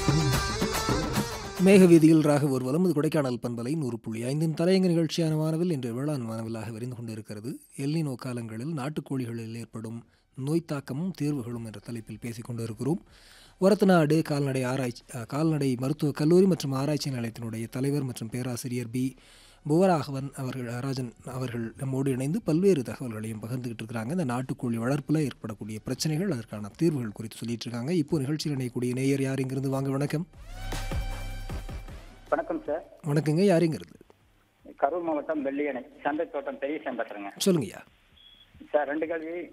மேகவீதியில் ராக ஊர்வலம் இது கொடைக்கானல் பண்பலை நூறு புள்ளி ஐந்தின் தலையங்க நிகழ்ச்சியான வானவில் இன்று வேளாண் வானவிலாக விரிந்து கொண்டிருக்கிறது எல்லினோ காலங்களில் நாட்டுக்கோழிகளில் ஏற்படும் நோய் தாக்கமும் தீர்வுகளும் என்ற தலைப்பில் பேசிக் கொண்டிருக்கிறோம் ஒரத்தநாடு கால்நடை ஆராய்ச்சி அஹ், கால்நடை மருத்துவக் கல்லூரி மற்றும் ஆராய்ச்சி நிலையத்தினுடைய தலைவர் மற்றும் பேராசிரியர் பி புவராகவன் அவர்கள் ராஜன் அவர்கள் நம்மோடு இணைந்து பல்வேறு தகவல்களையும் பகிர்ந்துகிட்டு இருக்கிறாங்க இந்த நாட்டுக்கோழி வளர்ப்பில் ஏற்படக்கூடிய பிரச்சனைகள் அதற்கான தீர்வுகள் குறித்து சொல்லிட்டு இருக்காங்க இப்போ நிகழ்ச்சியில் இணையக்கூடிய நேயர் யார் இங்கிருந்து வாங்க வணக்கம் வணக்கம் சார் வணக்கங்க யாருங்கிறது கரூர் மாவட்டம் வெள்ளியணை சந்தை தோட்டம் பெரிய பேசுறேங்க சொல்லுங்கய்யா சார் ரெண்டு கேள்வி